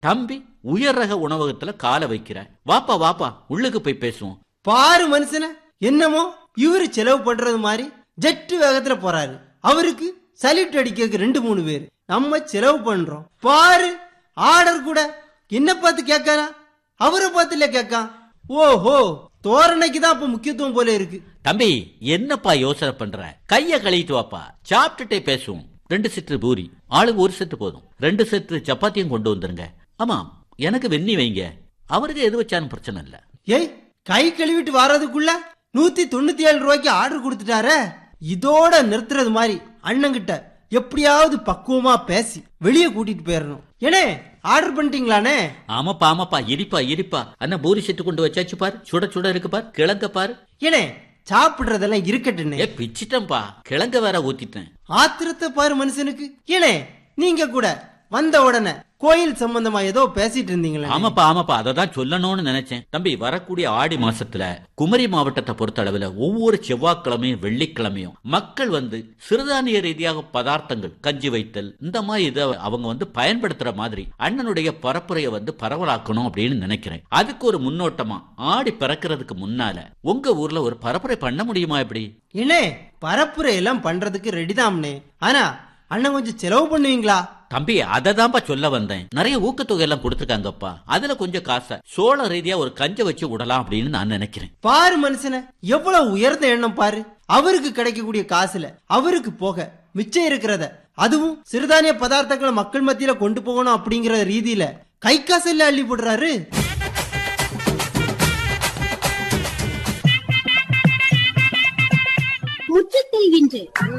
தம்பி உயர் ரக உணவகத்துல காலை வைக்கிற வாப்பா வாப்பா உள்ளுக்கு போய் பேசுவோம் பாரு மனுஷன என்னமோ இவரு செலவு பண்றது மாதிரி ஜெட்டு வேகத்துல போறாரு அவருக்கு சல்யூட் அடிக்க ரெண்டு மூணு பேர் நம்ம செலவு பண்றோம் பாரு ஆர்டர் கூட என்ன பார்த்து கேட்கறா அவரை பார்த்து இல்ல கேட்கான் ஓஹோ தோரணைக்கு தான் அப்ப முக்கியத்துவம் போல இருக்கு தம்பி என்னப்பா யோசனை பண்ற கைய கழுவிட்டு வாப்பா சாப்பிட்டுட்டே பேசுவோம் ரெண்டு செட்டு பூரி ஆளுக்கு ஒரு செட்டு போதும் ரெண்டு செட்டு சப்பாத்தியும் கொண்டு வந்துருங்க ஆமா எனக்கு வெண்ணி வைங்க அவருக்கு எது வச்சாலும் பிரச்சனை இல்ல ஏய் கை கழுவிட்டு வர்றதுக்குள்ள நூத்தி தொண்ணூத்தி ஏழு ரூபாய்க்கு ஆர்டர் கொடுத்துட்டாரே இதோட நிறுத்துறது மாதிரி அண்ணங்கிட்ட எப்படியாவது பக்குவமா பேசி வெளியே கூட்டிட்டு போயிடணும் ஏனே ஆர்டர் பண்ணிட்டீங்களானே ஆமாப்பா ஆமாப்பா இரிப்பா இரிப்பா அண்ணா பூரி செட்டு கொண்டு வச்சாச்சு பாரு சுட சுட இருக்கு பாரு கிழங்க பாரு ஏனே சாப்பிடுறதெல்லாம் இருக்கட்டுண்ணே ஏ பிச்சிட்டேன்பா கிழங்க வேற ஊத்திட்டேன் ஆத்திரத்தை பாரு மனுஷனுக்கு ஏனே நீங்க கூட வந்த உடனே கோயில் சம்பந்தமா ஏதோ பேசிட்டு இருந்தீங்களே ஆமாப்பா ஆமாப்பா அதை தான் சொல்லணும்னு நினைச்சேன் தம்பி வரக்கூடிய ஆடி மாசத்துல குமரி மாவட்டத்தை பொறுத்த அளவுல ஒவ்வொரு செவ்வாய்க்கிழமையும் வெள்ளிக்கிழமையும் மக்கள் வந்து சிறுதானிய ரீதியாக பதார்த்தங்கள் கஞ்சி வைத்தல் இந்த மாதிரி இதை அவங்க வந்து பயன்படுத்துற மாதிரி அண்ணனுடைய பரப்புரையை வந்து பரவலாக்கணும் அப்படின்னு நினைக்கிறேன் அதுக்கு ஒரு முன்னோட்டமா ஆடி பிறக்கிறதுக்கு முன்னால உங்க ஊர்ல ஒரு பரப்புரை பண்ண முடியுமா எப்படி ஏனே பரப்புரை எல்லாம் பண்றதுக்கு ரெடிதாம்னே ஆனா அண்ணன் கொஞ்சம் செலவு பண்ணுவீங்களா தம்பி அதை தான்ப்பா சொல்ல வந்தேன் நிறைய ஊக்கத்தொகை எல்லாம் கொடுத்துருக்காங்கப்பா அதுல கொஞ்சம் காசை சோழ ரீதியா ஒரு கஞ்சை வச்சு விடலாம் அப்படின்னு நான் நினைக்கிறேன் பாரு மனுஷன எவ்வளவு உயர்ந்த எண்ணம் பாரு அவருக்கு கிடைக்கக்கூடிய காசுல அவருக்கு போக மிச்சம் இருக்கிறத அதுவும் சிறுதானிய பதார்த்தங்களை மக்கள் மத்தியில கொண்டு போகணும் அப்படிங்கிற ரீதியில கை காசெல்லாம் அள்ளி போடுறாரு முற்றத்தில் இன்று